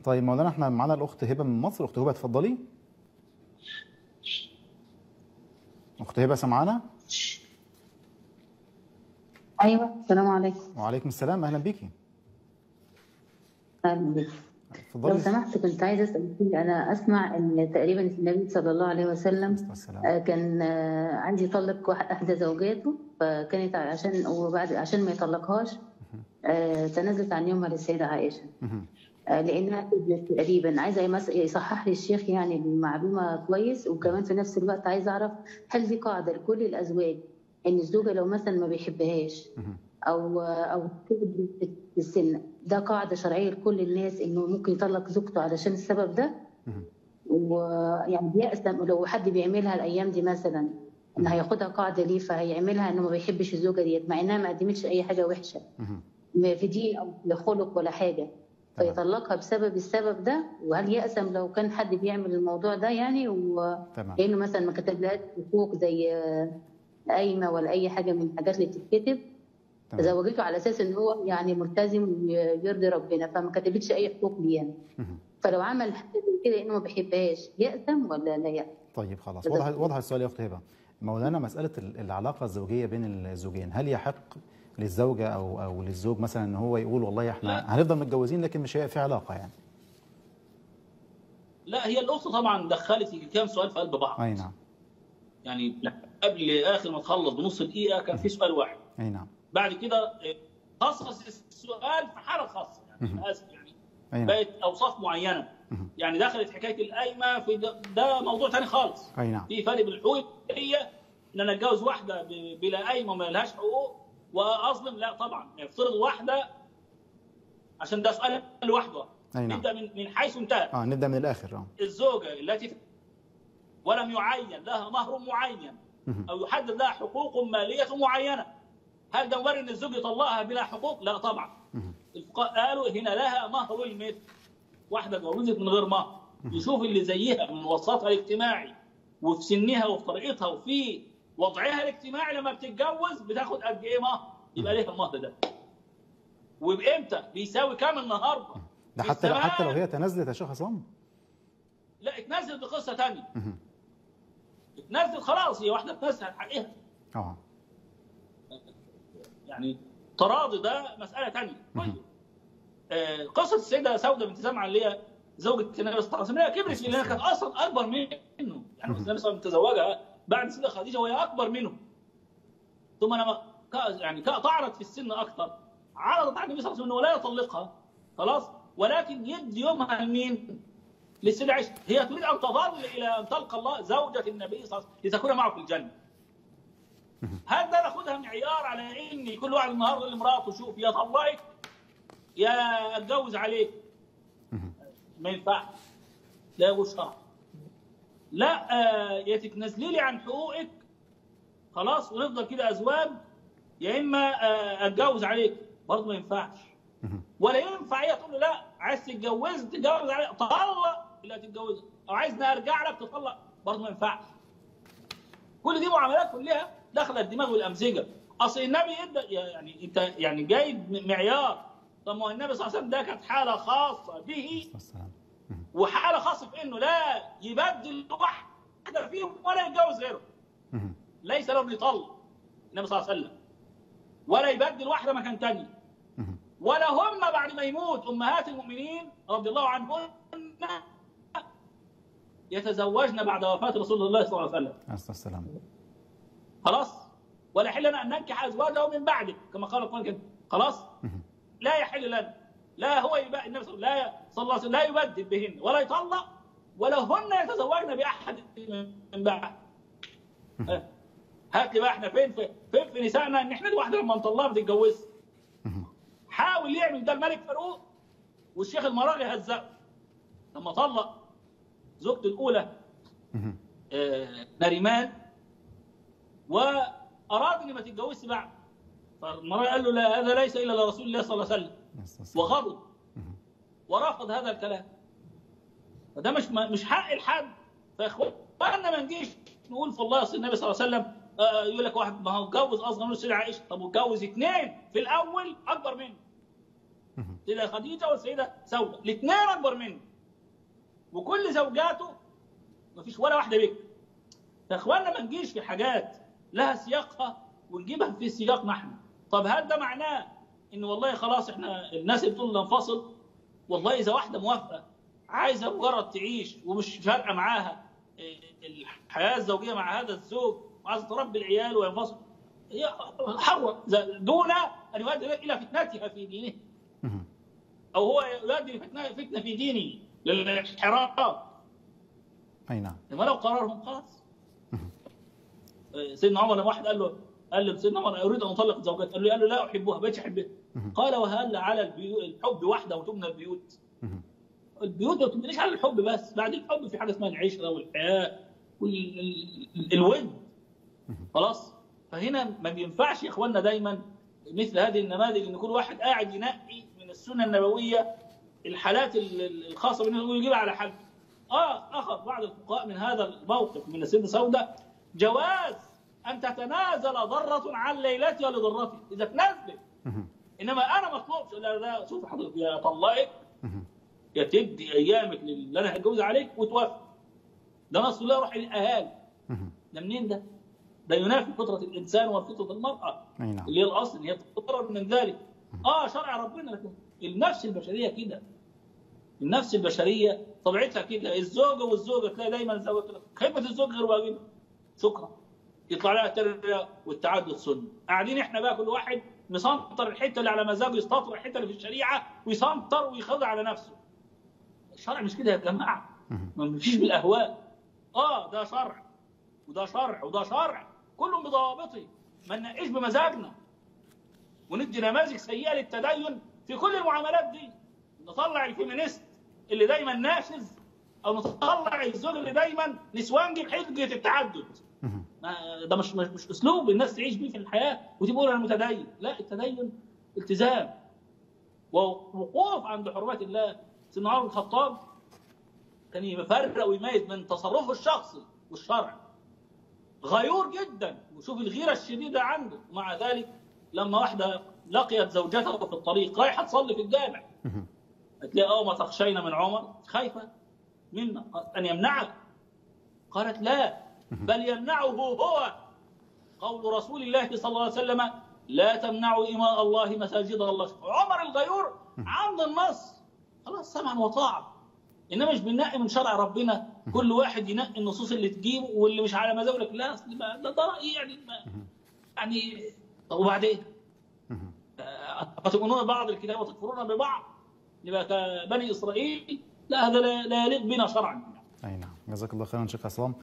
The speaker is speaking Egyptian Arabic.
طيب مولانا احنا معانا الاخت هبه من مصر اخت هبه اتفضلي اخت هبه سامعانا ايوه السلام عليكم وعليكم السلام اهلا بيكي اهلا بك لو اتفضلي سمحت كنت عايزه اسال فيك. انا اسمع ان تقريبا النبي صلى الله عليه وسلم والسلام آه، كان آه، عندي يطلق واحد- احدى زوجاته فكانت عشان وبعد عشان ما يطلقهاش آه، تنازلت عن يومها للسيده عائشه مهم. آه، لانها كذبت تقريبا عايزه يمس- يصحح لي الشيخ يعني المعلومه كويس وكمان في نفس الوقت عايزه اعرف هل دي قاعده لكل الازواج ان الزوجه لو مثلا ما بيحبهاش مهم. او او كبر في السن ده قاعده شرعيه لكل الناس انه ممكن يطلق زوجته علشان السبب ده مهم. ويعني بيأسم لو حد بيعملها الايام دي مثلا ان هياخدها قاعده ليه فهيعملها انه ما بيحبش الزوجه ديت مع انها ما قدمتش اي حاجه وحشه مهم. ما في دين او في خلق ولا حاجه تمام. فيطلقها بسبب السبب ده وهل يأسم لو كان حد بيعمل الموضوع ده يعني ولانه تمام مثلا ما كتبلهاش حقوق زي آه، قايمه ولا اي حاجه من الحاجات اللي بتتكتب تمام زوجته على اساس ان هو يعني ملتزم ويرضي ربنا فما كتبتش اي حقوق ليه يعني مهم. فلو عمل حاجه زي كده انه ما بيحبهاش يأثم ولا لا يأثم؟ طيب خلاص جزاك وضح الله. وضح السؤال يا اخت هبه مولانا مساله ال- العلاقه الزوجيه بين الزوجين هل يحق للزوجه او او للزوج مثلا ان هو يقول والله احنا لا. هنفضل متجوزين لكن مش هيبقى في علاقه يعني لا هي الاخت طبعا دخلت كام سؤال في قلب بعض اي نعم يعني قبل اخر ما تخلص بنص دقيقه كان في سؤال واحد اي نعم بعد كده خصص السؤال في حاله خاصه يعني مهم. أنا اسف يعني اي نعم بقت اوصاف معينه مهم. يعني دخلت حكايه القايمه في ده, ده موضوع ثاني خالص اي نعم في فرق بين الحقوق هي ان انا اتجوز واحده ب- بلا قايمه وما لهاش حقوق واظلم لا طبعا يفترض واحده عشان ده سؤال لوحده اي نعم نبدا من من حيث انتهى اه نبدا من الاخر اه الزوجه التي ولم يعين لها مهر معين مهم. او يحدد لها حقوق ماليه معينه هل ده مبرر ان الزوج يطلقها بلا حقوق؟ لا طبعا مهم. الفقهاء قالوا هنا لها مهر المثل واحده اتجوزت من غير مهر يشوف اللي زيها من وسطها الاجتماعي وفي سنها وفي طريقتها وفي وضعها الاجتماعي لما بتتجوز بتاخد قد ايه مهر؟ يبقى ليها المهر ده. وبامتى؟ بيساوي كام النهارده؟ ده حتى لو الزمان- حتى لو هي تنازلت يا شيخ عصام لا اتنزل بقصه ثانيه مهم. اتنزل خلاص هي واحده بتنزل حقها اه يعني تراضي ده مساله ثانيه مهم. طيب آه، قصه السيده سوده بنت زمعه اللي هي زوجة النبي صلى الله عليه وسلم هي كبرت لانها كانت اصلا اكبر منه يعني النبي صلى الله عليه وسلم تزوجها بعد السيده خديجه وهي اكبر منه ثم لما ك- يعني ك- طعنت في السن اكثر عرضت على النبي صلى الله عليه وسلم انه لا يطلقها خلاص ولكن يدي يومها لمين؟ للسيده عائشه هي تريد ان تظل الى ان تلقى الله زوجة النبي صلى الله عليه وسلم لتكون معه في الجنه هل ده ناخدها معيار على ان كل واحد النهارده يقول لمراته شوف يا طلقك يا اتجوز عليك مهم. ما ينفعش لا يجوز شرع لا آه، يا تتنازلي لي عن حقوقك خلاص ونفضل كده ازواج يا اما آه، اتجوز عليك برضه ما ينفعش مهم. ولا ينفع هي تقول له لا عايز تتجوز تتجوز عليك طلق اللي هتتجوزها او عايزني ارجع لك تطلق برضه ما ينفعش كل دي معاملات كلها داخله الدماغ والامزجه اصل النبي ادى يعني انت يعني جايب معيار طب ما هو النبي صلى الله عليه وسلم ده كانت حاله خاصه به والسلام وحاله خاصه في انه لا يبدل واحده فيهم ولا يتجوز غيره مهم. ليس له يطلق النبي صلى الله عليه وسلم ولا يبدل واحده مكان ثانيه مهم. ولا هم بعد ما يموت امهات المؤمنين رضي الله عنهن يتزوجن بعد وفاه رسول الله صلى الله عليه وسلم عليه الصلاه والسلام خلاص ولا يحل لنا ان ننكح ازواجه من بعده كما قال القران كده خلاص مهم. لا يحل لنا لا هو يبقى النبي صلى الله عليه وسلم- صلى الله عليه وسلم لا يبدل بهن ولا يطلق ولا هن يتزوجن باحد من بعد ها. هات لي بقى احنا فين في فين في نسائنا ان احنا الواحده لما نطلقها ما تتجوزش مهم. حاول يعمل ده الملك فاروق والشيخ المراغي هزقه لما طلق زوجته الاولى مهم. آه، نريمان واراد ان ما تتجوزش بعد فالمرأة قال له لا هذا ليس الا لرسول الله صلى الله عليه وسلم عليه الصلاة والسلام. وغضب مهم. ورفض هذا الكلام فده مش مش حق الحد فاخواننا ما نجيش نقول في الله اصل النبي صلى الله عليه وسلم آه، يقول لك واحد ما هو اتجوز اصغر من السيدة عائشه طب واتجوز اثنين في الاول اكبر منه مهم. السيده خديجه والسيده سوده الاثنين اكبر منه وكل زوجاته ما فيش ولا واحده بكر يا اخوانا ما نجيش في حاجات لها سياقها ونجيبها في سياقنا احنا طب هل ده معناه ان والله خلاص احنا الناس اللي بتقول ننفصل والله اذا واحده موافقه عايزه مجرد تعيش ومش فارقه معاها الحياه الزوجيه مع هذا الزوج وعايزه تربي العيال وينفصل هي حرة دون ان يؤدي الى فتنتها في دينه مهم. او هو يؤدي لفتنه فتنه في دينه للانحراف اي نعم لما لو قرارهم خلاص سيدنا عمر لما واحد قال له قال له سيدنا عمر اريد ان اطلق زوجتي قال له قال له لا احبها ما بقتش احبها مهم. قال وهل على البيو- الحب وحده وتبنى البيوت مهم. البيوت ما بتبنيش على الحب بس بعد الحب في حاجه اسمها العشره والحياه والود خلاص فهنا ما بينفعش يا اخواننا دايما مثل هذه النماذج ان كل واحد قاعد ينقي من السنه النبويه الحالات ال- ال- الخاصه بالناس ويجيبها على حد اه اخذ بعض الفقهاء من هذا الموقف من السيده سوداء جواز ان تتنازل ضره عن ليلتها لضرتها اذا تنازلت مهم. انما انا مطلوبش لا لا شوف حضرتك يا طلقك مهم. يا تدي ايامك اللي انا هتجوز عليك وتوافق ده نص الله يروح للاهالي مهم. ده منين ده؟ ده ينافي فطره الانسان وفطره المراه اي نعم اللي هي الاصل ان هي تتضرر من ذلك اه شرع ربنا لكن النفس البشريه كده النفس البشريه طبيعتها كده الزوجه والزوجه تلاقي دايما الزوجه تقول لك خدمه الزوج غير واجبه شكرا يطلع لها التربيه والتعدد سنه قاعدين احنا بقى كل واحد مسنطر الحته اللي على مزاجه يستطر الحته اللي في الشريعه ويسنطر ويخضع على نفسه الشرع مش كده يا جماعه مهم. ما فيش بالاهواء اه ده شرع وده شرع وده شرع كله بضوابطه ما نناقش بمزاجنا وندي نماذج سيئه للتدين في كل المعاملات دي نطلع الفيمينيست اللي دايما ناشز او نطلع الزوج اللي دايما نسوانجي بحجه التعدد مهم. ما- ده مش مش, مش اسلوب الناس تعيش بيه في الحياه وتقول انا متدين لا التدين التزام ووقوف عند حرمات الله سيدنا عمر بن الخطاب كان يفرق ويميز بين تصرفه الشخصي والشرع غيور جدا وشوف الغيره الشديده عنده ومع ذلك لما واحده لقيت زوجته في الطريق رايحه تصلي في الجامع مهم. هتلاقي اه ما تخشين من عمر خايفه منا ان يمنعك قالت لا بل يمنعه هو قول رسول الله صلى الله عليه وسلم لا تمنعوا إماء الله مساجد الله عمر الغيور عند النص خلاص سمعا وطاعة انما مش بننقي من شرع ربنا كل واحد ينقي النصوص اللي تجيبه واللي مش على مزاجه لك لا اصل ما- ده ده رايي يعني ما يعني طب وبعدين مهم. أتؤمنون بعض الكتاب وتكفرون ببعض يبقى كبني اسرائيل لا هذا لا لا يليق بنا شرعا اي نعم جزاك الله خيرا شيخ عصام